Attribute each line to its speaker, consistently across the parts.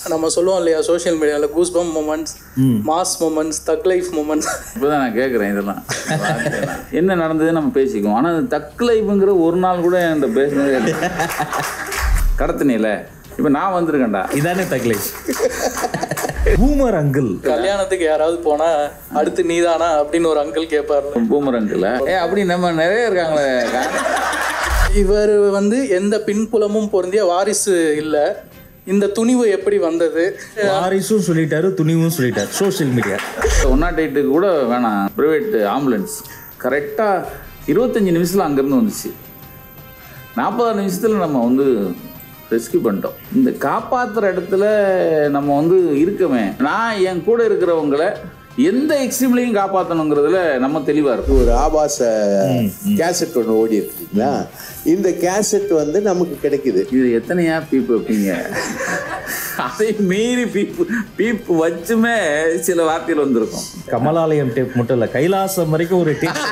Speaker 1: நம்ம சொல்லுவோம் இல்லையா சோஷியல் மீடியாவில் goose bump moments mass moments thug life moments
Speaker 2: இப்போதான் நான் கேட்குறேன் இதெல்லாம் என்ன நடந்தது நம்ம பேசிக்குவோம் ஆனால் தக் லைஃபுங்கிற ஒரு நாள் கூட என்கிட்ட பேசினதே இல்லை கடத்தினில இப்போ நான் வந்திருக்கேன்டா
Speaker 3: இதானே தக்லை பூமர் அங்கிள்
Speaker 1: கல்யாணத்துக்கு யாராவது போனா அடுத்து நீதானா அப்படின்னு ஒரு அங்கிள் கேட்பாரு
Speaker 2: பூமரங்கில் ஏ அப்படி நம்ம நிறைய இருக்காங்களே
Speaker 1: இவர் வந்து எந்த பின்புலமும் பொருந்திய வாரிசு இல்லை இந்த துணிவு எப்படி வந்தது
Speaker 3: வாரிசும் சொல்லிட்டாரு துணிவும் சொல்லிட்டாரு சோஷியல் மீடியா
Speaker 2: ஒன் நாட் எயிட்டுக்கு கூட வேணாம் ப்ரைவேட் ஆம்புலன்ஸ் கரெக்டாக இருபத்தஞ்சி நிமிஷத்தில் அங்கேருந்து வந்துச்சு நாற்பதாறு நிமிஷத்தில் நம்ம வந்து ரெஸ்க்யூ பண்ணிட்டோம் இந்த காப்பாற்றுற இடத்துல நம்ம வந்து இருக்கவே நான் என் கூட இருக்கிறவங்கள எந்த எக்ஸ்ட்ரீம்லையும் காப்பாற்றணுங்கிறதுல நம்ம தெளிவாக இருக்கும்
Speaker 4: ஒரு ஆபாச கேசட் ஒன்று ஓடி இருக்குங்களா இந்த கேசட் வந்து நமக்கு கிடைக்குது
Speaker 2: இது எத்தனையா பீப்பு வைப்பீங்க அதை மீறி பீப்பு பீப்பு வச்சுமே சில வார்த்தைகள் வந்திருக்கும்
Speaker 3: கமலாலயம் டேப் மட்டும் இல்லை கைலாசம் வரைக்கும் ஒரு டேப்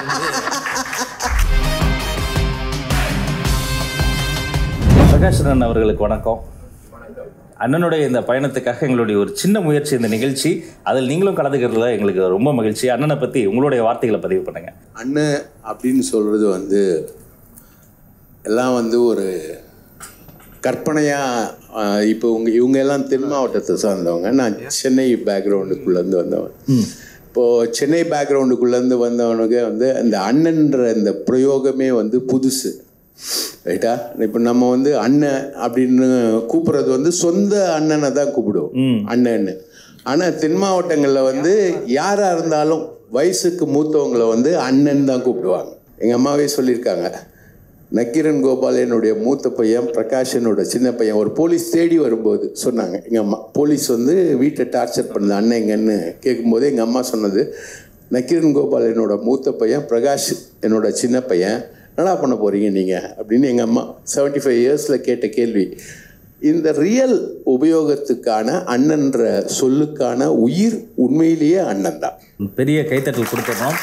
Speaker 3: பிரகாஷனன் அவர்களுக்கு வணக்கம் அண்ணனுடைய இந்த பயணத்துக்காக எங்களுடைய ஒரு சின்ன முயற்சி இந்த நிகழ்ச்சி அதில் நீங்களும் கலந்துக்கிறதுல எங்களுக்கு ரொம்ப மகிழ்ச்சி அண்ணனை பற்றி உங்களுடைய வார்த்தைகளை பதிவு பண்ணுங்க
Speaker 4: அண்ணன் அப்படின்னு சொல்கிறது வந்து எல்லாம் வந்து ஒரு கற்பனையாக இப்போ உங்க இவங்க எல்லாம் தென் மாவட்டத்தை சார்ந்தவங்க நான் சென்னை பேக்ரவுண்டுக்குள்ளேருந்து வந்தவன் இப்போது சென்னை பேக்ரவுண்டுக்குள்ளேருந்து வந்தவனுக்கு வந்து அந்த அண்ணன்ற இந்த பிரயோகமே வந்து புதுசு ரைட்டா இப்போ நம்ம வந்து அண்ணன் அப்படின்னு கூப்பிடுறது வந்து சொந்த அண்ணனை தான் கூப்பிடுவோம் அண்ணன்னு ஆனால் தென் மாவட்டங்களில் வந்து யாராக இருந்தாலும் வயசுக்கு மூத்தவங்களை வந்து அண்ணன் தான் கூப்பிடுவாங்க எங்கள் அம்மாவே சொல்லியிருக்காங்க நக்கீரன் கோபால் என்னுடைய மூத்த பையன் பிரகாஷ் என்னோட சின்ன பையன் ஒரு போலீஸ் தேடி வரும்போது சொன்னாங்க எங்கள் அம்மா போலீஸ் வந்து வீட்டை டார்ச்சர் பண்ணுது அண்ணன் எங்கன்னு கேட்கும்போது எங்கள் அம்மா சொன்னது நக்கீரன் கோபால் என்னோட மூத்த பையன் பிரகாஷ் என்னோட சின்ன பையன் என்னடா பண்ண போகிறீங்க நீங்கள் அப்படின்னு எங்கள் அம்மா செவன்ட்டி ஃபைவ் இயர்ஸில் கேட்ட கேள்வி இந்த ரியல் உபயோகத்துக்கான அண்ணன்ற சொல்லுக்கான உயிர் உண்மையிலேயே அண்ணன் தான்
Speaker 3: பெரிய கைத்தட்டல் கொடுத்துடணும்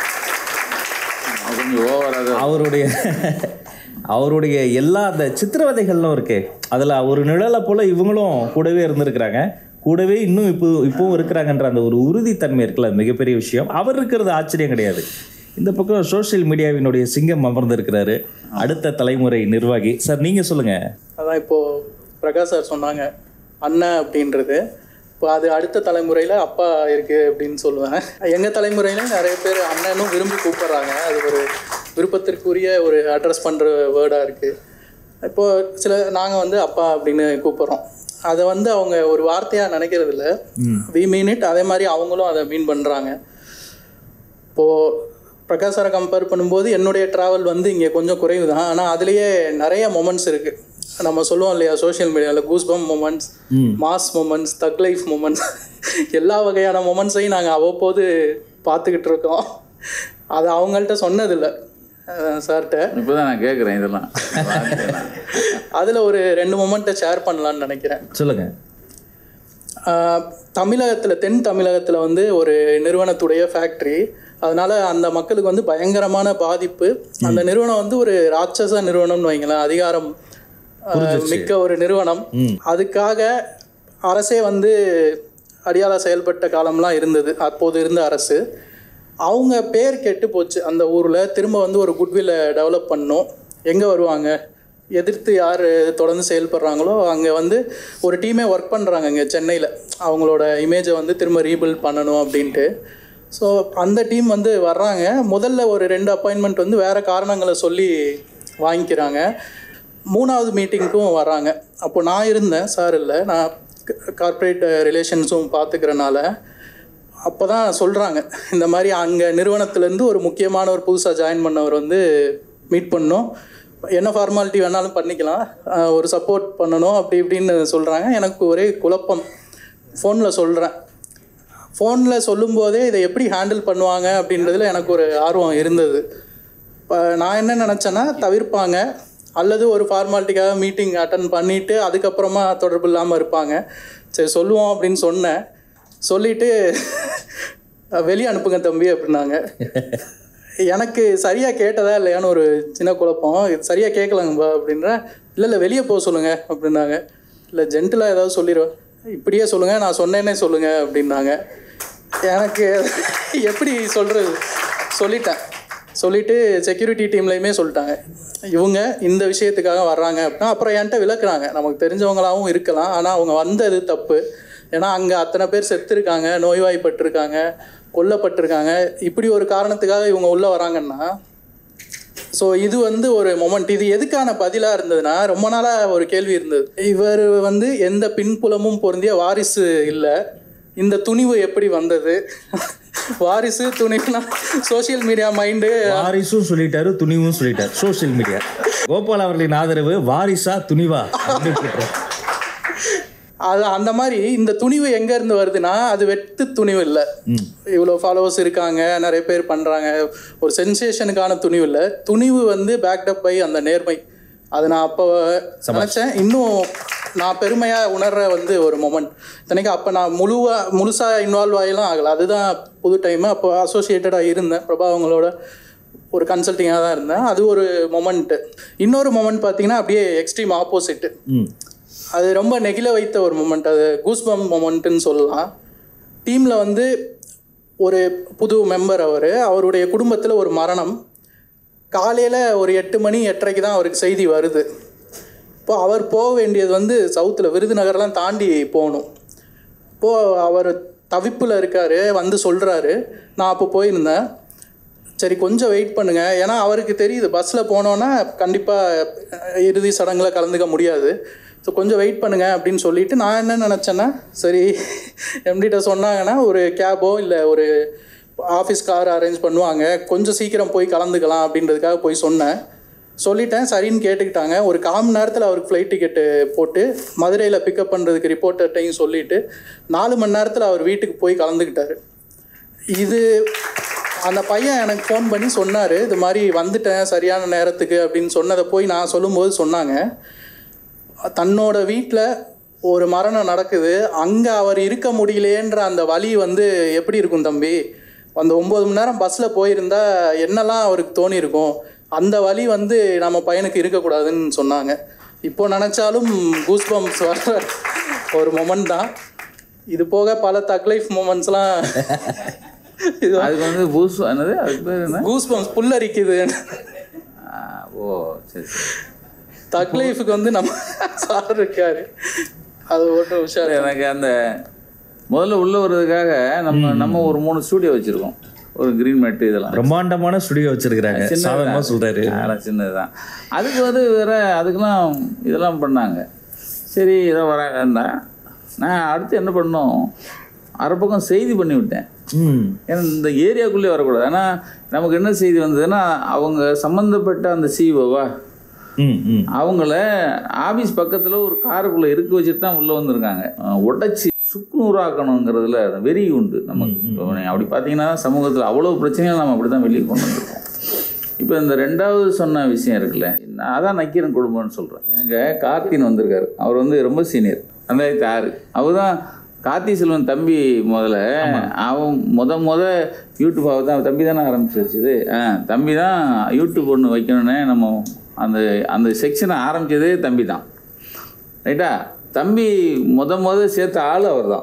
Speaker 2: கொஞ்சம் ஓவராக
Speaker 3: அவருடைய அவருடைய எல்லா அந்த சித்திரவதைகள்லாம் இருக்கே அதில் ஒரு நிழலை போல இவங்களும் கூடவே இருந்திருக்கிறாங்க கூடவே இன்னும் இப்போ இப்போவும் இருக்கிறாங்கன்ற அந்த ஒரு உறுதித்தன்மை இருக்குல்ல அது மிகப்பெரிய விஷயம் அவர் இருக்கிறது ஆச்சரியம் கிடையாது இந்த பக்கம் சோஷியல் மீடியாவினுடைய சிங்கம் அமர்ந்திருக்கிறாரு அடுத்த தலைமுறை நிர்வாகி சார் நீங்கள் சொல்லுங்கள்
Speaker 1: அதான் இப்போ பிரகாஷ் சார் சொன்னாங்க அண்ணன் அப்படின்றது இப்போ அது அடுத்த தலைமுறையில் அப்பா இருக்கு அப்படின்னு சொல்லுவேன் எங்கள் தலைமுறையில் நிறைய பேர் அண்ணனும் விரும்பி கூப்பிடுறாங்க அது ஒரு விருப்பத்திற்குரிய ஒரு அட்ரஸ் பண்ணுற வேர்டாக இருக்குது இப்போ சில நாங்கள் வந்து அப்பா அப்படின்னு கூப்பிட்றோம் அதை வந்து அவங்க ஒரு வார்த்தையாக நினைக்கிறது இல்லை வி மீன் இட் அதே மாதிரி அவங்களும் அதை மீன் பண்ணுறாங்க இப்போது பிரகாஷ் சாரை கம்பேர் பண்ணும்போது என்னுடைய ட்ராவல் வந்து இங்கே கொஞ்சம் குறைவு தான் ஆனால் அதுலேயே நிறைய மொமெண்ட்ஸ் இருக்குது நம்ம சொல்லுவோம் இல்லையா சோஷியல் மீடியாவில் goose bump moments mass moments thug life moments எல்லா வகையான மொமெண்ட்ஸையும் நாங்கள் அவ்வப்போது பார்த்துக்கிட்டு இருக்கோம் அது அவங்கள்ட்ட சொன்னதில்லை சார்கிட்ட
Speaker 2: இப்போ தான் நான் கேட்குறேன் இதெல்லாம்
Speaker 1: அதில் ஒரு ரெண்டு மொமெண்ட்டை ஷேர் பண்ணலான்னு நினைக்கிறேன்
Speaker 3: சொல்லுங்கள்
Speaker 1: தமிழகத்தில் தென் தமிழகத்தில் வந்து ஒரு நிறுவனத்துடைய ஃபேக்ட்ரி அதனால அந்த மக்களுக்கு வந்து பயங்கரமான பாதிப்பு அந்த நிறுவனம் வந்து ஒரு ராட்சச நிறுவனம்னு வைங்களேன் அதிகாரம் ஆஹ், மிக்க ஒரு நிறுவனம் அதுக்காக அரசே வந்து அடியாள செயல்பட்ட காலம்லாம் இருந்தது அப்போது இருந்த அரசு அவங்க பேர் கெட்டு போச்சு அந்த ஊரில் திரும்ப வந்து ஒரு குட்வில்லை டெவலப் பண்ணோம் எங்கே வருவாங்க எதிர்த்து யார் தொடர்ந்து செயல்படுறாங்களோ அங்கே வந்து ஒரு டீமே ஒர்க் பண்ணுறாங்க இங்கே சென்னையில் அவங்களோட இமேஜை வந்து திரும்ப ரீபில்ட் பண்ணணும் அப்படின்ட்டு ஸோ அந்த டீம் வந்து வர்றாங்க முதல்ல ஒரு ரெண்டு அப்பாயின்மெண்ட் வந்து வேறு காரணங்களை சொல்லி வாங்கிக்கிறாங்க மூணாவது மீட்டிங்க்கும் வர்றாங்க அப்போ நான் இருந்தேன் சார் இல்லை நான் கார்ப்பரேட் ரிலேஷன்ஸும் பார்த்துக்கிறனால அப்போ தான் சொல்கிறாங்க இந்த மாதிரி அங்கே நிறுவனத்துலேருந்து ஒரு முக்கியமான ஒரு புதுசாக ஜாயின் பண்ணவர் வந்து மீட் பண்ணோம் என்ன ஃபார்மாலிட்டி வேணாலும் பண்ணிக்கலாம் ஆஹ் ஒரு சப்போர்ட் பண்ணணும் அப்படி இப்படின்னு சொல்கிறாங்க எனக்கு ஒரே குழப்பம் ஃபோனில் சொல்கிறேன் ஃபோனில் சொல்லும்போதே இதை எப்படி ஹேண்டில் பண்ணுவாங்க அப்படின்றதுல எனக்கு ஒரு ஆர்வம் இருந்தது இப்போ நான் என்ன நினச்சேன்னா தவிர்ப்பாங்க அல்லது ஒரு ஃபார்மாலிட்டிக்காக மீட்டிங் அட்டன் பண்ணிவிட்டு அதுக்கப்புறமா தொடர்பு இல்லாமல் இருப்பாங்க சரி சொல்லுவோம் அப்படின்னு சொன்னேன் சொல்லிவிட்டு வெளியே அனுப்புங்க தம்பி அப்படின்னாங்க எனக்கு சரியாக கேட்டதா இல்லையான்னு ஒரு சின்ன குழப்பம் இது சரியாக கேட்கலாங்கப்பா அப்படின்ற இல்லை இல்லை வெளியே போக சொல்லுங்கள் அப்படின்னாங்க இல்லை ஜென்டிலாக ஏதாவது சொல்லிடுவேன் இப்படியே சொல்லுங்கள் நான் சொன்னேன்னே சொல்லுங்கள் அப்படின்னாங்க எனக்கு எப்படி சொல்கிறது சொல்லிட்டேன் சொல்லிவிட்டு செக்யூரிட்டி டீம்லேயுமே சொல்லிட்டாங்க இவங்க இந்த விஷயத்துக்காக வர்றாங்க அப்படின்னா அப்புறம் என்கிட்ட விளக்குறாங்க நமக்கு தெரிஞ்சவங்களாகவும் இருக்கலாம் ஆனால் அவங்க வந்தது தப்பு ஏன்னா அங்கே அத்தனை பேர் செத்துருக்காங்க நோய்வாய்ப்பட்டிருக்காங்க கொல்லப்பட்டிருக்காங்க இப்படி ஒரு காரணத்துக்காக இவங்க உள்ளே வராங்கன்னா ஸோ இது வந்து ஒரு மொமெண்ட் இது எதுக்கான பதிலாக இருந்ததுன்னா ரொம்ப நாளாக ஒரு கேள்வி இருந்தது இவர் வந்து எந்த பின்புலமும் பொருந்திய வாரிசு இல்லை இந்த துணிவு எப்படி வந்தது வாரிசு துணிவுனா சோஷியல் மீடியா மைண்டு
Speaker 3: வாரிசும் சொல்லிட்டாரு துணிவும் சொல்லிட்டாரு சோஷியல் மீடியா கோபால் அவர்களின் ஆதரவு வாரிசா துணிவா அப்படின்னு கேட்டோம்.
Speaker 1: அது அந்த மாதிரி இந்த துணிவு எங்கேருந்து வருதுன்னா அது வெட்டு துணிவு இல்லை இவ்வளோ ஃபாலோவர்ஸ் இருக்காங்க நிறைய பேர் பண்ணுறாங்க ஒரு சென்சேஷனுக்கான துணிவு இல்லை துணிவு வந்து பேக்டப் பை அந்த நேர்மை அது நான் அப்போ நினச்சேன் இன்னும் நான் பெருமையாக உணர்ற வந்து ஒரு மொமெண்ட் இத்தனைக்கு அப்போ நான் முழுவாக முழுசாக இன்வால்வ் ஆகிலாம் ஆகலை அதுதான் புது டைமு அப்போ அசோசியேட்டடாக இருந்தேன் பிரபாவங்களோட ஒரு கன்சல்டிங்காக தான் இருந்தேன் அது ஒரு மொமெண்ட்டு இன்னொரு மொமெண்ட் பார்த்தீங்கன்னா அப்படியே எக்ஸ்ட்ரீம் ஆப்போசிட்டு
Speaker 3: ம்
Speaker 1: அது ரொம்ப நெகிழ வைத்த ஒரு மூமெண்ட் அது கூஸ்பம் மூமெண்ட்டுன்னு சொல்லலாம் டீமில் வந்து ஒரு புது மெம்பர் அவர் அவருடைய குடும்பத்தில் ஒரு மரணம் காலையில் ஒரு எட்டு மணி எட்டரைக்கு தான் அவருக்கு செய்தி வருது இப்போ அவர் போக வேண்டியது வந்து சவுத்தில் விருதுநகர்லாம் தாண்டி போகணும் இப்போது அவர் தவிப்பில் இருக்கார் வந்து சொல்கிறாரு நான் அப்போ போயிருந்தேன் சரி கொஞ்சம் வெயிட் பண்ணுங்க ஏன்னா அவருக்கு தெரியுது பஸ்ஸில் போனோன்னா கண்டிப்பாக இறுதி சடங்கில் கலந்துக்க முடியாது ஸோ கொஞ்சம் வெயிட் பண்ணுங்க அப்படின்னு சொல்லிட்டு நான் என்ன நினச்சேன்னா சரி எம்டிட்ட சொன்னாங்கன்னா ஒரு கேபோ இல்லை ஒரு ஆஃபீஸ் கார் அரேஞ்ச் பண்ணுவாங்க கொஞ்சம் சீக்கிரம் போய் கலந்துக்கலாம் அப்படின்றதுக்காக போய் சொன்னேன் சொல்லிட்டேன் சரின்னு கேட்டுக்கிட்டாங்க ஒரு கால் மணி நேரத்தில் அவருக்கு ஃப்ளைட் டிக்கெட்டு போட்டு மதுரையில் பிக்கப் பண்ணுறதுக்கு ரிப்போர்ட்டர்ட்டையும் சொல்லிவிட்டு நாலு மணி நேரத்தில் அவர் வீட்டுக்கு போய் கலந்துக்கிட்டாரு இது அந்த பையன் எனக்கு ஃபோன் பண்ணி சொன்னார் இது மாதிரி வந்துட்டேன் சரியான நேரத்துக்கு அப்படின்னு சொன்னதை போய் நான் சொல்லும்போது சொன்னாங்க தன்னோட வீட்டில் ஒரு மரணம் நடக்குது அங்கே அவர் இருக்க முடியலையேன்ற அந்த வலி வந்து எப்படி இருக்கும் தம்பி அந்த ஒம்பது மணி நேரம் பஸ்ஸில் போயிருந்தா என்னெல்லாம் அவருக்கு தோணியிருக்கும் அந்த வலி வந்து நம்ம பையனுக்கு இருக்கக்கூடாதுன்னு சொன்னாங்க இப்போ நினச்சாலும் கூஸ்பம்ஸ் வர ஒரு மொமெண்ட் தான் இது போக பல தக் லைஃப் மூமெண்ட்ஸ்லாம் இது
Speaker 2: அதுக்கு வந்து பூஸ் என்னது அதுக்கு பேர் என்ன
Speaker 1: கூஸ்பம்ஸ் புல்லரிக்குது
Speaker 2: ஆ, ஓ சரி சரி
Speaker 1: தக் லைஃபுக்கு வந்து நம்ம சார் இருக்காரு அது ஒன்றும் உஷார்
Speaker 2: எனக்கு அந்த முதல்ல உள்ள வர்றதுக்காக நம்ம நம்ம ஒரு மூணு ஸ்டூடியோ வச்சிருக்கோம் ஒரு கிரீன் மேட் இதெல்லாம்
Speaker 3: பிரம்மாண்டமான ஸ்டுடியோ வச்சிருக்கிறாங்க சாதாரணமா சொல்றாரு
Speaker 2: அதெல்லாம் சின்னதுதான் அதுக்கு வந்து வேற அதுக்கெல்லாம் இதெல்லாம் பண்ணாங்க சரி இதை வராங்கண்டா நான் அடுத்து என்ன பண்ணோம் அரை பக்கம் செய்தி பண்ணி விட்டேன்
Speaker 3: ம்
Speaker 2: ஏன்னா இந்த ஏரியாக்குள்ளே வரக்கூடாது ஏன்னா நமக்கு என்ன செய்தி வந்ததுன்னா அவங்க சம்மந்தப்பட்ட அந்த சிஓவா
Speaker 3: ம் ம்
Speaker 2: அவங்கள ஆபீஸ் பக்கத்தில் ஒரு காருக்குள்ளே இருக்க வச்சுட்டு தான் உள்ளே வந்திருக்காங்க அஹ் உடைச்சி சுக்குநூறாக்கணுங்கிறதுல வெறி உண்டு நமக்கு இப்போ நீங்க அப்படி பார்த்தீங்கன்னா சமூகத்தில் அவ்வளோ பிரச்சனைகள் நம்ம அப்படி தான் வெளியே கொண்டு வந்திருக்கோம் இப்போ இந்த ரெண்டாவது சொன்ன விஷயம் இருக்குல்ல நான் அதான் நக்கீரன் குடும்பம்னு சொல்கிறேன் எங்கள் கார்த்தின் வந்திருக்காரு அவர் வந்து ரொம்ப சீனியர் ரெண்டாயிரத்தி ஆறு அவர் தான் கார்த்தி செல்வன் தம்பி முதல்ல அவன் முத முத யூடியூப் அவர் தான் தம்பி தானே ஆரம்பிச்சு வச்சது ஆ தம்பி தான் யூடியூப் ஒன்று வைக்கணுன்னே நம்ம அந்த அந்த செக்ஷனை ஆரம்பிச்சதே தம்பி தான் ரைட்டா தம்பி முத முத சேர்த்த ஆள் அவர் தான்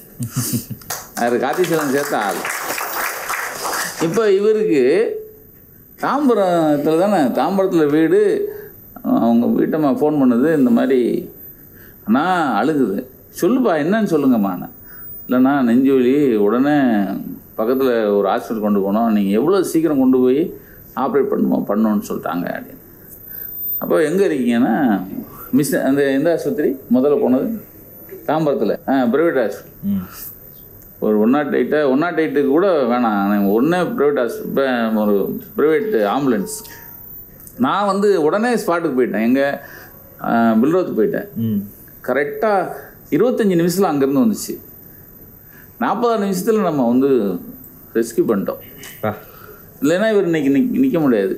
Speaker 2: அவர் கார்த்தி செல்வன் சேர்த்த ஆள் இப்போ இவருக்கு தாம்பரத்தில் தானே தாம்பரத்தில் வீடு அவங்க வீட்டம்மா ஃபோன் பண்ணுது இந்த மாதிரி அண்ணா அழுகுது சொல்லுப்பா என்னன்னு சொல்லுங்கம்மாண்ணே இல்லைண்ணா நெஞ்சு வலி உடனே பக்கத்தில் ஒரு ஹாஸ்பிட்டல் கொண்டு போனோம் நீங்கள் எவ்வளோ சீக்கிரம் கொண்டு போய் ஆப்ரேட் பண்ணுவோம் பண்ணணும்னு சொல்லிட்டாங்க அப்படின்னு அப்போ எங்கே இருக்கீங்கன்னா மிஸ் அந்த எந்த ஆஸ்பத்திரி முதல்ல போனது தாம்பரத்தில் ஆ ப்ரைவேட் ஹாஸ்பிட்டல்
Speaker 3: ம்
Speaker 2: ஒரு ஒன் நாட் எயிட்டை ஒன் நாட் எயிட்டுக்கு கூட வேணாம் ஒன்றே ப்ரைவேட் ஹாஸ்பிட்டல் ஒரு ப்ரைவேட் ஆம்புலன்ஸ் நான் வந்து உடனே ஸ்பாட்டுக்கு போயிட்டேன் எங்கே பில்ரோத்து போயிட்டேன்
Speaker 3: ம்
Speaker 2: கரெக்டாக இருபத்தஞ்சி நிமிஷத்தில் அங்கேருந்து வந்துச்சு நாற்பதாறு நிமிஷத்தில் நம்ம வந்து ரெஸ்க்யூ பண்ணிட்டோம்
Speaker 3: பா
Speaker 2: இல்லைன்னா இவர் இன்னைக்கு நிக் நிற்க முடியாது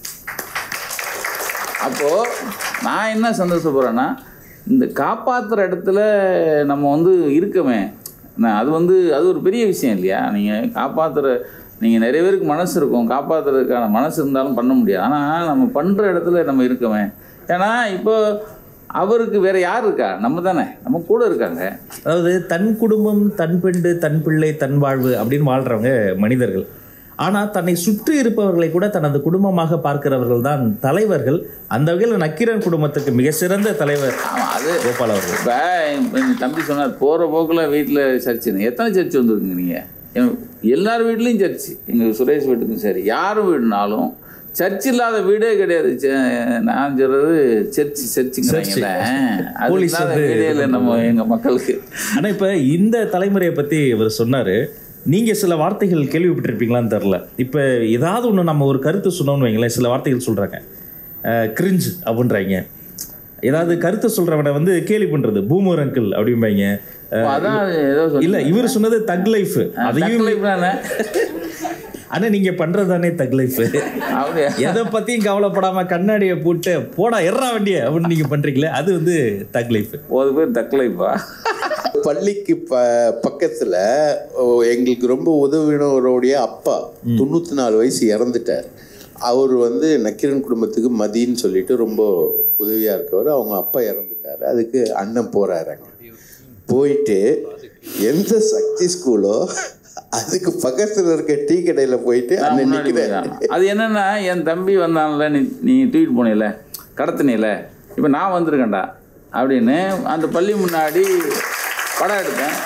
Speaker 2: அப்போது நான் என்ன சந்தோஷப்படுறேன்னா இந்த காப்பாற்றுற இடத்துல நம்ம வந்து இருக்கமே நான் அது வந்து அது ஒரு பெரிய விஷயம் இல்லையா நீங்கள் காப்பாற்றுற நீங்கள் நிறைய பேருக்கு மனசு இருக்கும் காப்பாற்றுறதுக்கான மனசு இருந்தாலும் பண்ண முடியாது ஆனால் நம்ம பண்ணுற இடத்துல நம்ம இருக்கமே ஏன்னா இப்போ அவருக்கு வேற யார் இருக்கா நம்ம தானே நம்ம கூட இருக்காங்க
Speaker 3: அதாவது தன் குடும்பம் தன் பெண்டு தன் பிள்ளை தன் வாழ்வு அப்படின்னு வாழ்றவங்க மனிதர்கள் ஆனால் தன்னை சுற்றி இருப்பவர்களை கூட தனது குடும்பமாக பார்க்கிறவர்கள் தான் தலைவர்கள் அந்த வகையில் நக்கீரன் குடும்பத்துக்கு மிக சிறந்த தலைவர்
Speaker 2: ஆமாம் அது
Speaker 3: கோபால் அவர்கள்
Speaker 2: இப்போ எங்கள் தம்பி சொன்னார் போகிற போக்கில் வீட்டில் சர்ச்சுன்னு எத்தனை சர்ச் வந்துருக்குங்க நீங்கள் எல்லார் வீட்லேயும் சர்ச்சு எங்கள் சுரேஷ் வீட்டுக்கும் சரி யார் வீடுனாலும் சர்ச் இல்லாத வீடே கிடையாது ச- நான் சொல்றது சர்ச் சர்ச்சுங்கிறாங்கல்ல அது
Speaker 3: போலீஸ்
Speaker 2: இல்லாத
Speaker 3: வந்து
Speaker 2: வீடே இல்லை நம்ம எங்கள் மக்களுக்கு
Speaker 3: ஆனால் இப்போ இந்த தலைமுறையை பற்றி இவர் சொன்னார் நீங்கள் சில வார்த்தைகள் கேள்விப்பட்டிருப்பீங்களான்னு தெரில இப்போ ஏதாவது ஒன்று நம்ம ஒரு கருத்து சொன்னோம்னு வைங்களேன் சில வார்த்தைகள் சொல்கிறாங்க கிரிஞ்சு அப்படின்றாங்க ஏதாவது கருத்து சொல்கிறவனை வந்து கேலி பண்ணுறது பூமர் அங்கிள் அப்படிம்பாங்க
Speaker 2: ஓ, அதான் ஏதோ சொல்லி
Speaker 3: இல்லை இவர் சொன்னது தக் லைஃப் அதையும்
Speaker 2: தானே
Speaker 3: ஆனால் நீங்கள் பண்ணுறது தானே தக் லைஃப்
Speaker 2: அப்படியா
Speaker 3: எதை பற்றியும் கவலைப்படாமல் கண்ணாடியை போட்டு போடா எறா வண்டியை அப்படின்னு நீங்கள் பண்ணுறீங்களே அது வந்து தக் லைஃப்
Speaker 2: ஒரு பேர் தக்கலைப்பா
Speaker 4: பள்ளிக்கு ப பக்கத்தில் எங்களுக்கு ரொம்ப உதவினவருடைய அப்பா தொண்ணூற்றி நாலு வயசு இறந்துட்டார் அவர் வந்து நக்கீரன் குடும்பத்துக்கு மதின்னு சொல்லிட்டு ரொம்ப உதவியாக இருக்கவர் அவங்க அப்பா இறந்துட்டார் அதுக்கு அண்ணன் போகிறாரு போயிட்டு எந்த சக்தி ஸ்கூலோ அதுக்கு பக்கத்தில் இருக்க டீ கடையில் போயிட்டு
Speaker 2: நான்
Speaker 4: அண்ணன்
Speaker 2: முன்னாடி
Speaker 4: நிற்கிறார்
Speaker 2: போயிதான். அது என்னன்னா என் தம்பி வந்தான்ல நீ நீ தூக்கிட்டு போனீல கடத்தினில இப்போ நான் வந்திருக்கேன்டா அப்படின்னு அந்த பள்ளி முன்னாடி படம் எடுத்தேன்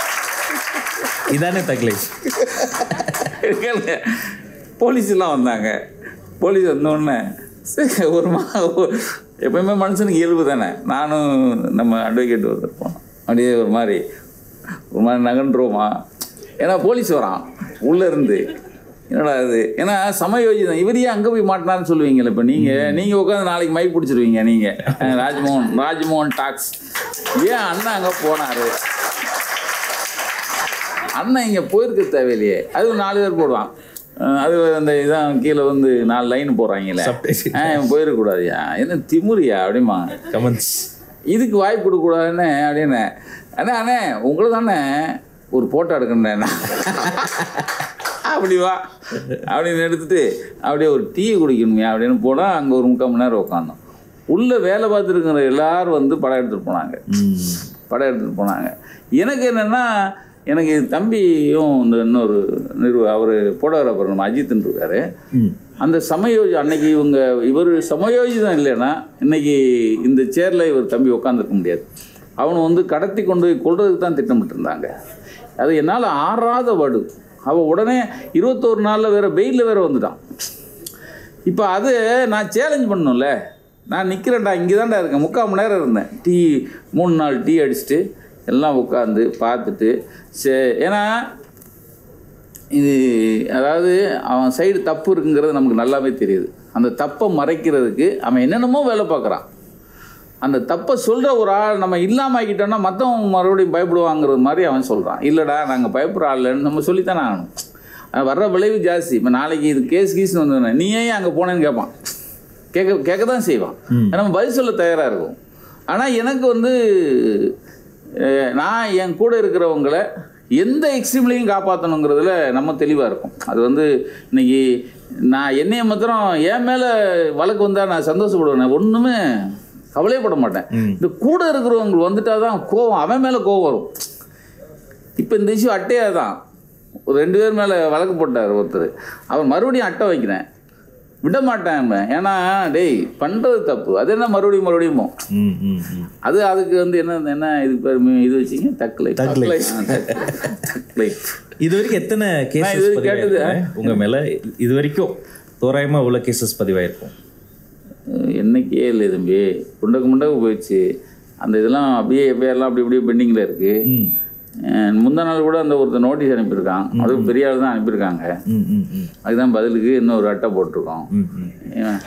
Speaker 3: இதானே தக் லைஃப்
Speaker 2: கேளுங்க போலீஸ் எல்லாம் வந்தாங்க போலீஸ் வந்தோடனே சரி ஒரு மா ஒரு- எப்பயுமே மனுஷனுக்கு இயல்பு தானே நானும் நம்ம அட்வொகேட் ஒருத்தர் போனோம் அப்படியே ஒரு மாதிரி ஒரு மாதிரி நகன்றுவோமா ஏன்னா போலீஸ் வரான் உள்ளே இருந்து என்னடா இது ஏன்னா சமயோஜிதம் இவரையே அங்கே போய் மாட்டினாருன்னு சொல்லுவீங்கல்ல இப்போ நீங்கள் நீங்கள் உட்காந்து நாளைக்கு மைக் பிடிச்சிருவீங்க நீங்கள் ராஜ்மோகன் ராஜ்மோகன் டாக்ஸ் ஏன் அண்ணன் அங்கே போனார் அண்ணன் இங்கே போயிருக்க தேவையில்லையே அது நாலு பேர் போடுவான் அஹ் அது அந்த இதான் கீழே வந்து நாலு லைன் போடுறாங்கல்ல
Speaker 3: Subtitle.
Speaker 2: ஆ இவன் போயிடக்கூடாதுயா என்ன திமுறியா அப்படிமா
Speaker 3: கமெண்ட்ஸ்
Speaker 2: இதுக்கு வாய்ப்பு கொடுக்கக்கூடாதுன்னு அப்படின்னு அண்ணே அண்ணே உங்களை தானே ஒரு போட்டோ எடுக்கணுண்ணே அப்படி வா அப்படின்னு எடுத்துட்டு அப்படியே ஒரு டீ குடிக்கணுமே அப்படின்னு போனால் அங்கே ஒரு முக்கால் மணி நேரம் உட்காந்தோம் உள்ளே வேலை பார்த்துருக்கிற எல்லாரும் வந்து படம் எடுத்துகிட்டு போனாங்க படம் எடுத்துகிட்டு போனாங்க எனக்கு என்னென்னா எனக்கு தம்பியும் இந்த இன்னொரு நிறுவ அவர் போட்டோகிராஃபர் நம்ம அஜித்னு இருக்காரு அந்த சமயோஜி அன்னைக்கு இவங்க இவர் சமயோஜிதம் இல்லைன்னா இன்னைக்கு இந்த சேரில் இவர் தம்பி உட்காந்துருக்க முடியாது அவனை வந்து கடத்தி கொண்டு போய் கொள்றதுக்கு தான் திட்டமிட்டிருந்தாங்க அது என்னால் ஆறாத வடு அவன் உடனே இருபத்தோரு நாளில் வேற வெயிலில் வேற வந்துட்டான் இப்போ அது நான் சேலஞ்ச் பண்ணணும்ல நான் நிற்கிறேன்டா இங்கே தான்டா இருக்கேன் முக்கால் மணி நேரம் இருந்தேன் டீ மூணு நாள் டீ அடிச்சுட்டு எல்லாம் உட்காந்து பார்த்துட்டு சே ஏன்னா இது அதாவது அவன் சைடு தப்பு இருக்குங்கிறது நமக்கு நல்லாவே தெரியுது அந்த தப்பை மறைக்கிறதுக்கு அவன் என்னென்னமோ வேலை பார்க்குறான் அந்த தப்பை சொல்கிற ஒரு ஆள் நம்ம இல்லாமல் ஆக்கிட்டோம்னா மற்றவங்க மறுபடியும் பயப்படுவாங்கிறது மாதிரி அவன் சொல்கிறான் இல்லைடா நாங்கள் பயப்படுற ஆள்லன்னு நம்ம சொல்லித்தானே ஆகணும் அது வர்ற விளைவு ஜாஸ்தி இப்போ நாளைக்கு இது கேஸ் கீஸ்னு வந்தோடனே நீ ஏன் அங்கே போனேன்னு கேட்பான் கேட்க கேட்க தான் செய்வான் நம்ம பதில் சொல்ல தயாராக இருக்கும் ஆனால் எனக்கு வந்து அஹ், நான் என் கூட இருக்கிறவங்களை எந்த எக்ஸ்ட்ரீம்லையும் காப்பாற்றணுங்கிறதுல நம்ம தெளிவாக இருக்கும் அது வந்து இன்னைக்கு நான் என்னைய மாத்திரம் என் மேலே வழக்கு வந்தால் நான் சந்தோஷப்படுவேன் ஒன்றுமே கவலையப்பட மாட்டேன் இந்த கூட இருக்கிறவங்க வந்துட்டா தான் கோவம் அவன் மேலே கோவம் வரும் இப்போ இந்த இஷ்யூ அட்டையாக தான் ஒரு ரெண்டு பேர் மேலே வழக்கு போட்டார் ஒருத்தர் அவர் மறுபடியும் அட்டை வைக்கிறேன் விட மாட்டேன் அவன். ஏன்னா டேய் பண்ணுறது தப்பு அது என்ன மறுபடியும் மறுபடியும்
Speaker 3: ம் ம் ம்
Speaker 2: அது அதுக்கு வந்து என்ன என்ன இது பேர் மீ- இது வச்சிங்க தக்கலை
Speaker 3: தக்கலை.
Speaker 2: தக்கலை
Speaker 3: இது வரைக்கும் எத்தனை
Speaker 2: நான்
Speaker 3: கேசஸ்
Speaker 2: இது வரைக்கும் கேட்டது,
Speaker 3: பதிவாயிருக்கும் உங்க மேல இது வரைக்கும் தோராயமா இவ்வளவு கேசஸ் பதிவாயிருக்கும்
Speaker 2: என்னைக்கே இல்லை தம்பி முண்டக்கு முண்டக்கு போயிடுச்சு அந்த இதெல்லாம் அப்படியே எப்பயெல்லாம் அப்படி இப்படியே பெண்டிங்கில் இருக்குது
Speaker 3: ம்
Speaker 2: முந்தா நாள் கூட அந்த ஒருத்தர் நோட்டீஸ் அனுப்பியிருக்கான் அதுவும் பெரிய ஆள் தான் அனுப்பியிருக்காங்க
Speaker 3: ம் ம் ம்
Speaker 2: அதுதான் பதிலுக்கு இன்னும் ஒரு அட்டை போட்டிருக்கோம்
Speaker 3: ம் ம்
Speaker 2: ஏன்?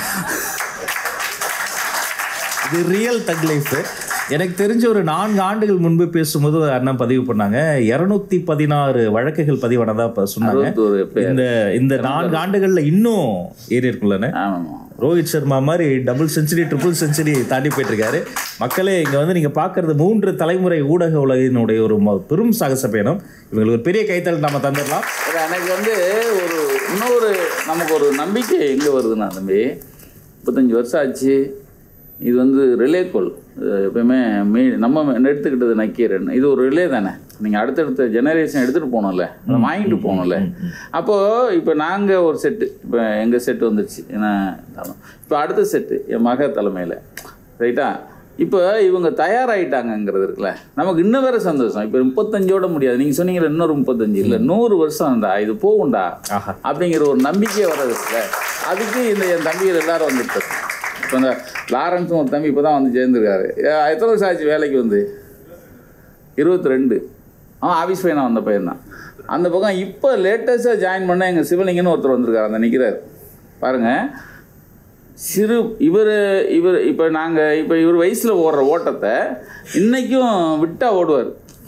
Speaker 3: இது ரியல் தக் லைஃப் எனக்கு தெரிஞ்ச ஒரு நான்கு ஆண்டுகள் முன்பு பேசும்போது ஒரு அண்ணன் பதிவு பண்ணாங்க இரநூத்தி பதினாறு வழக்குகள் பதிவானதா இப்ப சொன்னாங்க
Speaker 2: அறுபத்தோரு எப்ப
Speaker 3: இந்த இந்த நான்கு ஆண்டுகள்ல இன்னும் ஏறி இருக்குல்லண்ணே
Speaker 2: ஆமாம்
Speaker 3: ரோஹித் சர்மா மாதிரி டபுள் செஞ்சுரி ட்ரிபிள் செஞ்சுரி தாண்டி போயிட்டு இருக்காரு மக்களே இங்க வந்து நீங்க பார்க்கறது மூன்று தலைமுறை ஊடக உலகினுடைய ஒரு ம- பெரும் சாகச பயணம் இவங்களுக்கு ஒரு பெரிய கைத்தல் நம்ம தந்துடலாம்
Speaker 2: அது எனக்கு வந்து ஒரு இன்னொரு நமக்கு ஒரு நம்பிக்கை எங்கே வருதுன்னா தம்பி முப்பத்தஞ்சு வருஷம் ஆச்சு இது வந்து ரிலே கோல் எப்பயுமே மீ நம்ம எடுத்துக்கிட்டது நக்கீரன் இது ஒரு ரிலே தானே நீங்கள் அடுத்தடுத்த ஜெனரேஷன் எடுத்துகிட்டு போகணும்ல அதை வாங்கிட்டு போகணும்ல அப்போது இப்போ நாங்கள் ஒரு செட்டு இப்போ எங்கள் செட்டு வந்துருச்சு ஏன்னா இப்போ அடுத்த செட்டு என் மக தலைமையில் ரைட்டா இப்போ இவங்க தயாராகிட்டாங்கங்கிறது இருக்குல்ல நமக்கு இன்னும் வேற சந்தோஷம் இப்போ முப்பத்தஞ்சோட முடியாது நீங்கள் சொன்னீங்கல்ல இன்னொரு முப்பத்தஞ்சு இல்லை நூறு வருஷம்டா இது போகும்டா
Speaker 3: ஆஹா.
Speaker 2: அப்படிங்கிற ஒரு நம்பிக்கை வர்றது இருக்குல்ல அதுக்கு இந்த என் தம்பிகள் எல்லாரும் வந்துட்டு இப்போ இந்த லாரன்ஸும் ஒரு தம்பி இப்போ தான் வந்து சேர்ந்துருக்காரு ஏ- எத்தனை வருஷம் ஆச்சு வேலைக்கு வந்து இருபத்தி ரெண்டு அவன் ஆஃபீஸ் பையனாக வந்த பையன் தான் அந்த பக்கம் இப்போ லேட்டஸ்ட்டாக ஜாயின் பண்ண எங்கள் சிவலிங்கன்னு ஒருத்தர் வந்திருக்காரு அந்த நிற்கிறார் பாருங்கள் சிறு இவர் இவர் இப்போ நாங்கள் இப்போ இவர் வயசில் ஓடுற ஓட்டத்தை இன்றைக்கும் விட்டால் ஓடுவார்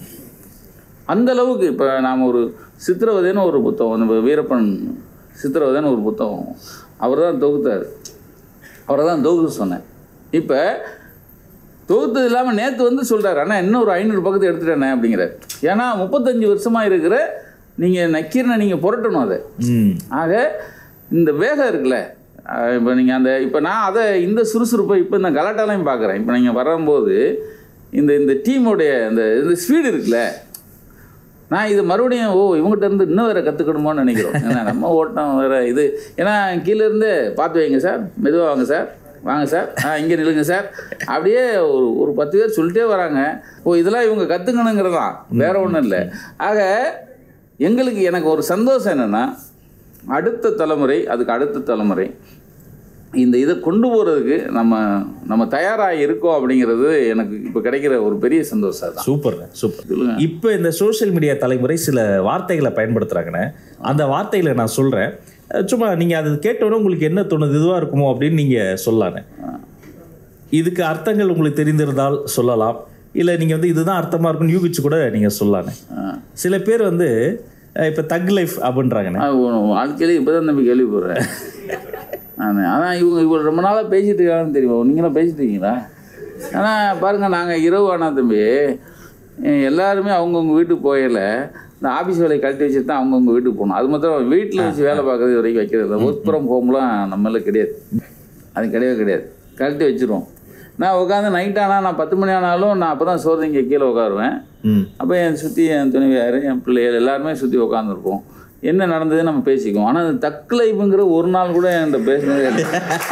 Speaker 2: அந்த அளவுக்கு இப்போ நாம் ஒரு சித்திரவதைன்னு ஒரு புத்தகம் நம்ம வீரப்பன் சித்திரவதைன்னு ஒரு புத்தகம் அவர் தான் தொகுத்தார் அவரை தான் தொகுத்து சொன்னேன் இப்போ தொகுத்தது இல்லாமல் நேற்று வந்து சொல்கிறார் அண்ணா இன்னும் ஒரு ஐநூறு பக்கத்தை எடுத்துட்டேனே அப்படிங்கிறார் ஏன்னா முப்பத்தஞ்சு வருஷமாக இருக்கிற நீங்கள் நக்கீரனை நீங்கள் புரட்டணும் அதை
Speaker 3: ம்
Speaker 2: ஆக இந்த வேகம் இருக்குல்ல இப்போ நீங்கள் அந்த இப்போ நான் அதை இந்த சுறுசுறுப்பை இப்போ இந்த கலாட்டாலையும் பார்க்குறேன் இப்போ நீங்கள் வரும்போது இந்த இந்த டீமுடைய இந்த இந்த ஸ்பீடு இருக்குல்ல நான் இது மறுபடியும் ஓ இவங்ககிட்ட இருந்து இன்னும் வேறு கற்றுக்கணுமோன்னு நினைக்கிறோம் ஏன்னா நம்ம ஓட்டம் வேறு இது ஏன்னா கீழே இருந்து பார்த்து வைங்க சார் மெதுவாக வாங்க சார் வாங்க சார் ஆ இங்கே நில்லுங்க சார் அப்படியே ஒரு ஒரு பத்து பேர் சொல்லிட்டே வராங்க ஓ இதெல்லாம் இவங்க கற்றுக்கணுங்கிறதான் வேற ஒன்றும் இல்லை ஆக எங்களுக்கு எனக்கு ஒரு சந்தோஷம் என்னென்னா அடுத்த தலைமுறை அதுக்கு அடுத்த தலைமுறை இந்த இதை கொண்டு போகிறதுக்கு நம்ம நம்ம தயாராக இருக்கோம் அப்படிங்கிறது எனக்கு இப்போ கிடைக்கிற ஒரு பெரிய சந்தோஷம் தான்
Speaker 3: சூப்பர் சூப்பர்
Speaker 2: சொல்லுங்க.
Speaker 3: இப்போ இந்த சோஷியல் மீடியா தலைமுறை சில வார்த்தைகளை பயன்படுத்துகிறாங்கண்ணே அந்த வார்த்தைகளை நான் சொல்கிறேன் சும்மா நீங்கள் அது கேட்டோன்னே உங்களுக்கு என்ன தோணுது இதுவாக இருக்குமோ அப்படின்னு நீங்கள் சொல்லலானே இதுக்கு அர்த்தங்கள் உங்களுக்கு தெரிந்திருந்தால் சொல்லலாம் இல்லை நீங்கள் வந்து இதுதான் அர்த்தமாக இருக்கும்னு யூகிச்சு கூட நீங்கள் சொல்லலானே சில பேர் வந்து இப்போ தக் லைஃப் அப்படின்றாங்கண்ணே
Speaker 2: வாழ்க்கையில இப்போ தான் தம்பி கேள்விப்படுறேன் நான் அதான் இவங்க இவங்க ரொம்ப நாளாக பேசிட்டு இருக்காங்கன்னு தெரியுமா நீங்களும் பேசிட்டு இருக்கீங்களா ஆனால் பாருங்கள் நாங்கள் இரவு ஆனா தம்பி அஹ் எல்லாருமே அவங்கவுங்க வீட்டுக்கு போகல இந்த ஆஃபீஸ் வேலையை கழட்டி வச்சுட்டு தான் அவங்கவுங்க வீட்டுக்கு போகணும் அது மாத்திரம் வீட்டில் வச்சு வேலை பார்க்கறது இது வரைக்கும் வைக்கிறது இல்லை ஒர்க் ஃப்ரம் ஹோம்லாம் நம்மள கிடையாது அது கிடையவே கிடையாது கழட்டி வச்சிருவோம் நான் உட்காந்து நைட் ஆனால் நான் பத்து மணி ஆனாலும் நான் அப்போ தான் சோறு இங்கே கீழே உட்காருவேன்
Speaker 3: ம்
Speaker 2: அப்போ என் சுற்றி என் துணைவியார் என் பிள்ளைகள் எல்லாருமே சுற்றி உட்காந்துருப்போம் என்ன நடந்தது நம்ம பேசிக்குவோம் ஆனால் அந்த தக் லைஃபுங்கிற ஒரு நாள் கூட என்கிட்ட பேசினதே இல்லை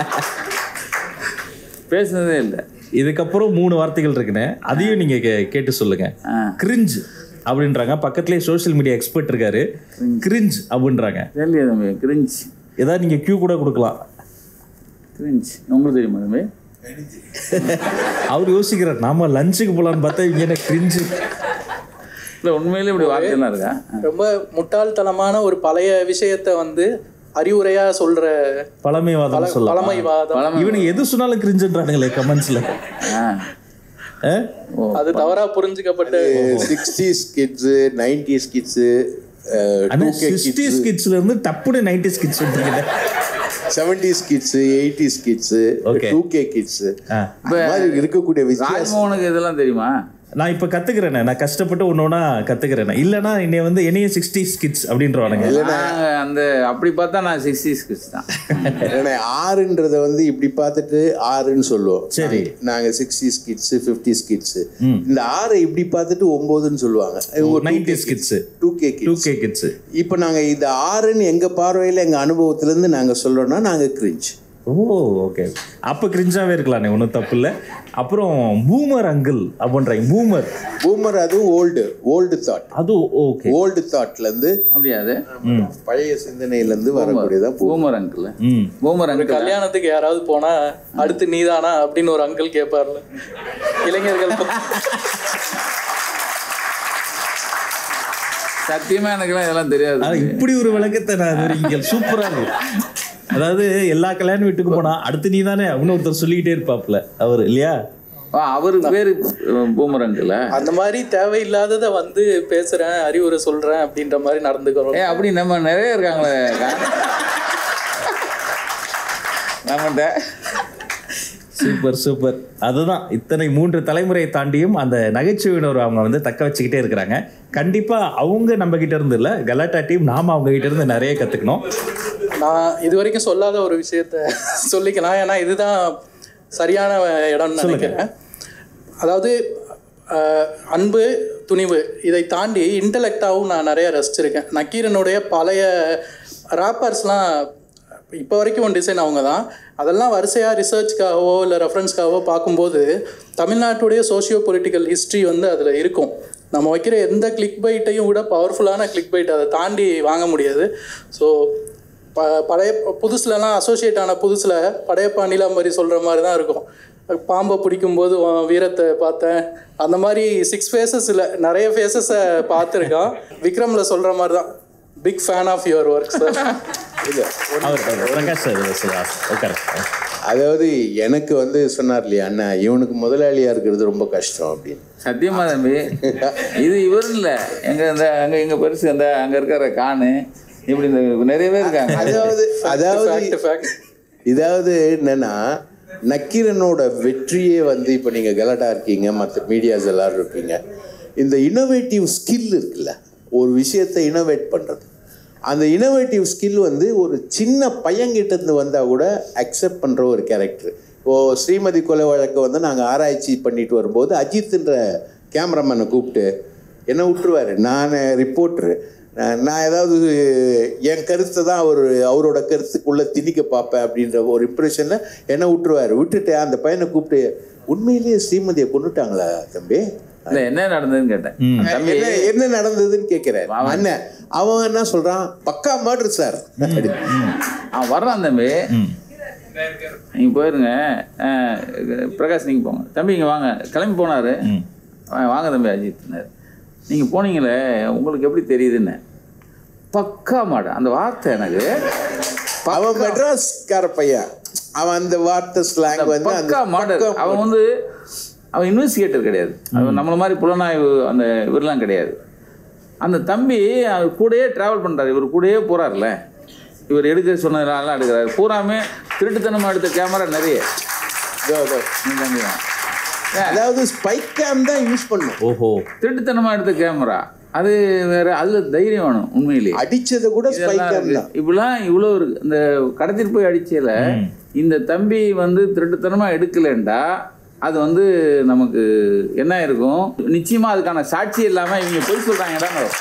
Speaker 2: பேசினதே இல்லை
Speaker 3: இதுக்கப்புறம் மூணு வார்த்தைகள் இருக்குண்ணே அதையும் நீங்கள் கே கேட்டு சொல்லுங்க
Speaker 2: ஆ.
Speaker 3: கிரிஞ்ச் அப்படின்றாங்க பக்கத்துலேயே சோஷியல் மீடியா எக்ஸ்பர்ட் இருக்காரு கிரிஞ்ச் அப்படின்றாங்க
Speaker 2: தெரியலையே தம்பி கிரிஞ்ச்
Speaker 3: ஏதாவது நீங்கள் கியூ கூட கொடுக்கலாம்
Speaker 2: கிரிஞ்ச் உங்களுக்கு தெரியுமா தம்பி
Speaker 3: அவர் யோசிக்கிறார் நாம லஞ்சுக்கு போகலான்னு பார்த்தா இங்கே என்ன கிரிஞ்சு
Speaker 2: இல்லை உண்மையிலே இப்படி வார்த்தையெல்லாம் இருக்கா
Speaker 1: ரொம்ப முட்டாள்தனமான ஒரு பழைய விஷயத்த வந்து அறிவுரையா சொல்ற
Speaker 3: பழமைவாதம் சொல்லலாம்
Speaker 1: பழமைவாதம்
Speaker 2: பழமை
Speaker 3: இவனுக்கு எது சொன்னாலும் கிரிஞ்சுன்றானுங்களே கமெண்ட்ஸ்ல
Speaker 2: ஆ
Speaker 1: அது தவறா புரிஞ்சுக்கப்பட்ட
Speaker 4: சிக்ஸ்டீஸ் கிட்ஸு நைன்டிஸ் கிட்ஸு
Speaker 3: ஆனா சிக்ஸ்டீஸ் கிட்ஸ்ல இருந்து டப்புனு நைன்டிஸ் கிட்ஸ் வந்துருக்கீங்க
Speaker 4: seventies kids eighties kids
Speaker 3: Okay.
Speaker 4: Two K kids
Speaker 3: ஆ.
Speaker 4: மாதிரி இருக்கக்கூடிய வித்தியாசம்
Speaker 2: ராஜ்மோகனுக்கு இதெல்லாம் தெரியுமா
Speaker 3: நான் இப்ப கத்துக்கிறேனே நான் கஷ்டப்பட்டு ஒன்று ஒன்றா கத்துக்கிறேன் இல்லைன்னா என்னைய வந்து என்னைய சிக்ஸ்டீஸ் கிட்ஸ் அப்படின்றவானுங்க
Speaker 2: நாங்க அந்த அப்படி பார்த்தா நான் சிக்ஸ்டி கிட்ஸ் தான்
Speaker 4: ஏன்னா ஆறுன்றத வந்து இப்படி பார்த்துட்டு ஆறுன்னு சொல்லுவோம்
Speaker 3: சரி.
Speaker 4: நாங்க சிக்ஸ்டீஸ் கிட்ஸ் ஃபிஃப்டிஸ் கிட்ஸ் இந்த ஆறை இப்படி பார்த்துட்டு ஒன்பதுன்னு சொல்லுவாங்க
Speaker 3: nineties kids
Speaker 4: two K
Speaker 3: two
Speaker 4: kids
Speaker 3: K kids
Speaker 4: இப்போ நாங்க இது ஆறுன்னு எங்க பார்வையில எங்க அனுபவத்துல இருந்து நாங்க சொல்றோம்னா நாங்க கிரிஞ்ச்
Speaker 3: ஓ ஓகே அப்போ கிரிஞ்சாவே இருக்கலானே ஒன்றும் தப்பு இல்லை அப்புறம் பூமர் அங்கிள் அப்படின்றாங்க பூமர்
Speaker 4: பூமர் அதுவும் ஓல்டு ஓல்டு தாட்
Speaker 3: அது ஓகே
Speaker 4: ஓல்டு தாட்ல இருந்து
Speaker 2: அப்படியா அது
Speaker 4: பழைய சிந்தனையில இருந்து வரக்கூடியதான் பூ
Speaker 2: பூமர் அங்கிள்
Speaker 3: ம்
Speaker 2: பூமர் அங்கிள்
Speaker 1: கல்யாணத்துக்கு யாராவது போனா அடுத்து நீதானா அப்படின்னு ஒரு அங்கிள் கேட்பார்ல இளைஞர்கள்
Speaker 2: சத்தியமா எனக்குலாம் இதெல்லாம் தெரியாது
Speaker 3: ஆனா இப்படி ஒரு விளக்கத்தை நான் இது வரைக்கும் கேள்வி- சூப்பரா இருக்கு அதாவது எல்லா கல்யாண வீட்டுக்கு போனா அடுத்து நீ தானே அப்படின்னு ஒருத்தர் சொல்லிக்கிட்டே இருப்பாப்ல அவர் இல்லையா
Speaker 2: ஆ, அவரு பேரு பூமர் அங்கிள்
Speaker 1: அந்த மாதிரி தேவையில்லாததை வந்து பேசுறேன் அறிவுரை சொல்றேன் அப்படின்ற மாதிரி நடந்துக்கிறோம்
Speaker 2: ஏ அப்படி நம்ம நிறைய இருக்காங்களே அக்கா. நம்மகிட்ட
Speaker 3: சூப்பர் சூப்பர் அதுதான் இத்தனை மூன்று தலைமுறையை தாண்டியும் அந்த நகைச்சுவையினர் அவங்க வந்து தக்க வச்சுக்கிட்டே இருக்கிறாங்க கண்டிப்பா அவங்க நம்ம கிட்ட இருந்து இல்ல கலாட்டா டீம் நாம அவங்க கிட்ட இருந்து நிறைய கத்துக்கணும்
Speaker 1: நான் இது வரைக்கும் சொல்லாத ஒரு விஷயத்த சொல்லிக்கலாம் ஏன்னா இதுதான் சரியான இடம்னு நினைக்கிறேன் அதாவது அஹ், அன்பு துணிவு இதை தாண்டி இன்டலெக்டாகவும் நான் நிறைய ரசிச்சிருக்கேன் நக்கீரனுடைய பழைய ராப்பர்ஸ்லாம் இப்போ வரைக்கும் டிசைன் அவங்க தான் அதெல்லாம் வரிசையாக ரிசர்ச்க்காகவோ இல்லை ரெஃபரன்ஸ்க்காகவோ பார்க்கும்போது தமிழ்நாட்டுடைய சோஷியோ பொலிட்டிக்கல் ஹிஸ்ட்ரி வந்து அதில் இருக்கும் நம்ம வைக்கிற எந்த கிளிக் பைட்டையும் விட பவர்ஃபுல்லான கிளிக் பைட் அதை தாண்டி வாங்க முடியாது ஸோ ப பழைய புதுசுலலாம் அசோசியேட் ஆன புதுசில் படையப்பா நீலாம்பரி சொல்கிற மாதிரி தான் இருக்கும் பாம்பை பிடிக்கும்போது உன் வீரத்தை பார்த்தேன் அந்த மாதிரி சிக்ஸ் ஃபேஸஸ் இல்லை நிறைய ஃபேஸஸை பார்த்துருக்கான் விக்ரமில் சொல்கிற மாதிரி தான் big fan of your work sir
Speaker 4: இல்லை
Speaker 3: அவர் அவர் பிரகாஷ் சார் சுதாஸ் உட்காரு
Speaker 4: அதாவது எனக்கு வந்து சொன்னார் இல்லையா அண்ணா இவனுக்கு முதலாளியா இருக்கிறது ரொம்ப கஷ்டம் அப்படின்னு
Speaker 2: சத்தியமா தம்பி இது இவர் இல்ல எங்க இந்த அங்க எங்க பெருசு அந்த அங்க இருக்கிற கானு இப்படி இந்த நிறைய பேர் இருக்காங்க
Speaker 4: அதாவது அதாவது
Speaker 1: ஃபேக்ட் ஃபேக்ட்
Speaker 4: இதாவது என்னன்னா நக்கீரனோட வெற்றியே வந்து இப்போ நீங்கள் கலட்டா இருக்கீங்க மற்ற மீடியாஸ் எல்லாரும் இருப்பீங்க இந்த இன்னோவேட்டிவ் ஸ்கில் இருக்குல்ல ஒரு விஷயத்தை இன்னோவேட் பண்ணுறது அந்த இன்னோவேட்டிவ் ஸ்கில் வந்து ஒரு சின்ன பையன்கிட்ட இருந்து வந்தால் கூட அக்செப்ட் பண்ணுற ஒரு கேரக்டர் இப்போது ஸ்ரீமதி கொலை வழக்கை வந்து நாங்கள் ஆராய்ச்சி பண்ணிட்டு வரும்போது அஜித்ன்ற கேமராமேனை கூப்பிட்டு என்ன விட்டுருவாரு நான் ரிப்போர்ட்ரு நான் ஏதாவது என் கருத்தை தான் அவர் அவரோட கருத்துக்குள்ளே திணிக்க பார்ப்பேன் அப்படின்ற ஒரு இம்ப்ரெஷனில் என்ன விட்டுருவாரு விட்டுட்டு அந்த பையனை கூப்பிட்டு உண்மையிலேயே ஸ்ரீமதியை கொண்டுட்டாங்களா தம்பி
Speaker 2: இல்ல என்ன நடந்ததுன்னு கேட்டேன் தம்பி
Speaker 4: என்ன என்ன நடந்ததுன்னு கேட்குறேன் அண்ணன் அவன் என்ன சொல்கிறான் பக்கா மாட்ரு சார்
Speaker 2: அவன் வர்றான் தம்பி நீங்க போயிருங்க அஹ், பிரகாஷ் நீங்க போங்க தம்பி இங்க வாங்க கிளம்பி போனாரு அவன் வாங்க தம்பி அஜித்னாரு நீங்க போனீங்களே உங்களுக்கு எப்படி தெரியுதுன்னு பக்கா மாடு அந்த வார்த்தை எனக்கு
Speaker 4: அவன் மெட்ராஸ்கார பையன் அவன் அந்த வார்த்தை ஸ்லாங் வந்து அந்த
Speaker 2: பக்கா மாடல்
Speaker 4: பக்கா
Speaker 2: அவன் வந்து அவன் இன்வெஸ்டிகேட்டர் கிடையாது அவன் நம்மள மாதிரி புலனாய்வு அந்த இவரெல்லாம் கிடையாது அந்த தம்பி அவர் கூடயே டிராவல் பண்றாரு இவர் கூடயே போறாருல இவர் எடுக்க சொன்னதெல்லாம் எடுக்கிறாரு பூராமே திருட்டுத்தனமா எடுத்த கேமரா நிறைய
Speaker 4: இதோ, இதோ.
Speaker 2: இந்த தம்பி தான்.
Speaker 4: அதாவது ஸ்பைக் கேம் தான் யூஸ் பண்ணும்
Speaker 3: ஓஹோ
Speaker 2: திருட்டுத்தனமா எடுத்த கேமரா அது வேற அதுல தைரியம் வேணும் உண்மையிலேயே
Speaker 4: அடிச்சதை கூட ஸ்பைக்
Speaker 2: இதெல்லாம்
Speaker 4: கேம்
Speaker 2: இருக்கு.
Speaker 4: தான்
Speaker 2: இப்படிலாம் இவ்வளோ இருக்கு இந்த கடத்திட்டு போய் அடிச்சல இந்த தம்பி வந்து திருட்டுத்தனமா எடுக்கலண்டா அது வந்து நமக்கு என்ன இருக்கும் நிச்சயமா அதுக்கான சாட்சி இல்லாம இவங்க பொய் சொல்றாங்கடான்னு வரும்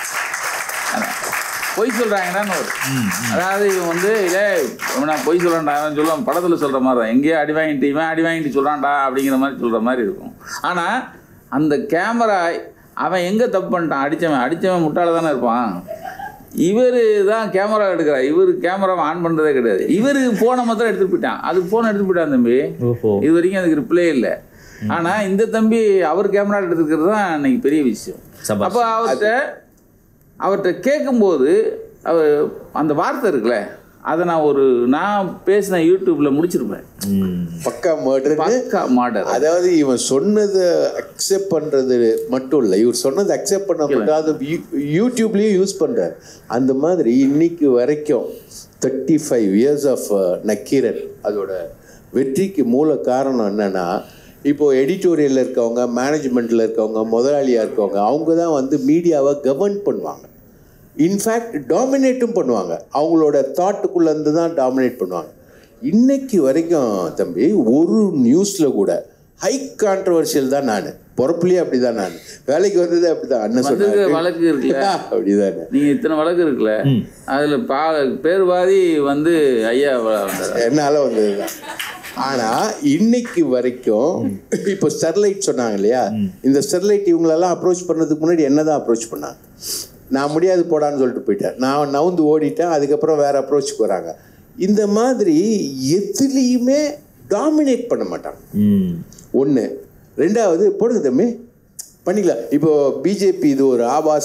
Speaker 2: அதான். பொய் சொல்றாங்கடான்னு வரும் அதாவது இவன் வந்து இதே நான் பொய் சொல்றேன்டா அவன் சொல்லுவான் படத்துல சொல்ற மாதிரி தான் எங்கேயோ அடி வாங்கிட்டு இவன் அடி வாங்கிட்டு சொல்றான்டா அப்படிங்கிற மாதிரி சொல்ற மாதிரி இருக்கும் ஆனா அந்த கேமரா அவன் எங்க தப்பு பண்ணிட்டான் அடிச்சவன் அடிச்சவன் முட்டாள தானே இருப்பான் இவர் தான் கேமரா எடுக்கிறார் இவர் கேமராவை ஆன் பண்ணுறதே கிடையாது இவர் ஃபோனை மாத்திரம் எடுத்துட்டு போயிட்டான் அது ஃபோன் எடுத்துட்டு போயிட்டான் தம்பி
Speaker 3: ஓஹோ
Speaker 2: இது வரைக்கும் அதுக்கு ரிப்ளே இல்லை ஆனால் இந்த தம்பி அவர் கேமரா எடுத்துக்கிறது தான் இன்னைக்கு பெரிய விஷயம்
Speaker 3: சபாஷ்.
Speaker 2: அப்போ அவர்கிட்ட அவர்கிட்ட கேட்கும்போது அவர் அந்த வார்த்தை இருக்குல்ல அதை நான் ஒரு நான் பேசின யூடியூப்ல முடிச்சிருப்பேன்
Speaker 3: ம்
Speaker 4: பக்கா மர்டர்
Speaker 2: பக்கா மாடல்
Speaker 4: அதாவது இவன் சொன்னதை அக்செப்ட் பண்றது மட்டும் இல்லை இவர் சொன்னதை அக்செப்ட் பண்ண மட்டும் அது யூ- யூடியூப்லயும் யூஸ் பண்றாரு அந்த மாதிரி இன்னைக்கு வரைக்கும் thirty five years of Nakkeeran அதோட வெற்றிக்கு மூல காரணம் என்னன்னா இப்போ எடிட்டோரியலில் இருக்கவங்க மேனேஜ்மெண்ட்டில் இருக்கவங்க முதலாளியாக இருக்கவங்க அவங்க தான் வந்து மீடியாவை கவர்ன் பண்ணுவாங்க இன்ஃபேக்ட் டாமினேட்டும் பண்ணுவாங்க அவங்களோட தாட்டுக்குள்ளேருந்து தான் டாமினேட் பண்ணுவாங்க இன்னைக்கு வரைக்கும் தம்பி ஒரு நியூஸில் கூட ஹை கான்ட்ரவர்ஷியல் தான் நான் பொறப்புலேயே அப்படி தான் நான் வேலைக்கு வந்ததே அப்படி தான் அண்ணன்
Speaker 2: வந்தது
Speaker 4: சொன்னாங்க
Speaker 2: வழக்கு இருக்குல்ல
Speaker 4: அப்படிதானே
Speaker 2: நீங்க இத்தனை வழக்கு இருக்குல்ல அதுல பா பேர் வாதி வந்து ஐயா வந்தார்
Speaker 4: என்னால் வந்தது தான் ஆனால் இன்னைக்கு வரைக்கும் இப்போ ஸ்டெர்லைட் சொன்னாங்க இல்லையா இந்த ஸ்டெர்லைட் இவங்களெல்லாம் அப்ரோச் பண்ணதுக்கு முன்னாடி என்ன தான் அப்ரோச் பண்ணாங்க நான் முடியாது போடான்னு சொல்லிட்டு போயிட்டேன் நான் நவுந்து ஓடிட்டேன் அதுக்கப்புறம் வேற அப்ரோச்சுக்கு வராங்க இந்த மாதிரி எதுலேயுமே டாமினேட் பண்ண மாட்டாங்க
Speaker 3: ம்
Speaker 4: ஒன்று ரெண்டாவது போடுங்க தம்பி பண்ணிக்கலாம் இப்போ பிஜேபி இது ஒரு ஆபாச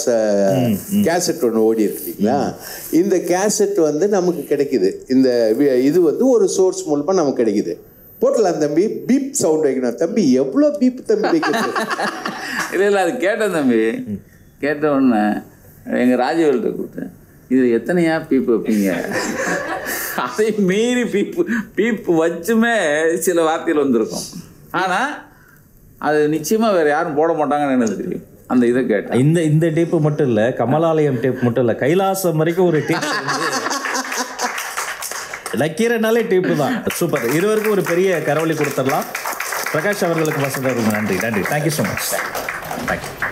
Speaker 4: கேசட் ஒன்று ஓடி இருக்கு இல்லைங்களா இந்த கேசட் வந்து நமக்கு கிடைக்குது இந்த வி- இது வந்து ஒரு சோர்ஸ் மூலமாக நமக்கு கிடைக்குது போட்டலாம் தம்பி பீப் சவுண்ட் வைக்கணும் தம்பி எவ்வளோ பீப் தம்பி வைக்கிறது
Speaker 2: இல்லை இல்லை அது கேட்டேன் தம்பி கேட்ட உடனே எங்கள் ராஜவேல்கிட்ட கூப்பிட்டேன் இது எத்தனையா பீப்பு வைப்பீங்க அதை மீறி பீப்பு பீப்பு வச்சுமே சில வார்த்தைகள் வந்திருக்கும் ஆனால் அது நிச்சயமாக வேறு யாரும் போட மாட்டாங்கன்னு எனக்கு தெரியும் அந்த இதை கேட்டேன்
Speaker 3: இந்த இந்த டேப்பு மட்டும் இல்ல கமலாலயம் டேப் மட்டும் இல்ல கைலாசம் வரைக்கும் ஒரு டேப் நக்கீரனாலே டீப்பு தான் சூப்பர் இருவருக்கும் ஒரு பெரிய கரவழி கொடுத்துடலாம் பிரகாஷ் அவர்களுக்கு வசதி நன்றி நன்றி தேங்க்யூ ஸோ மச் தேங்க்யூ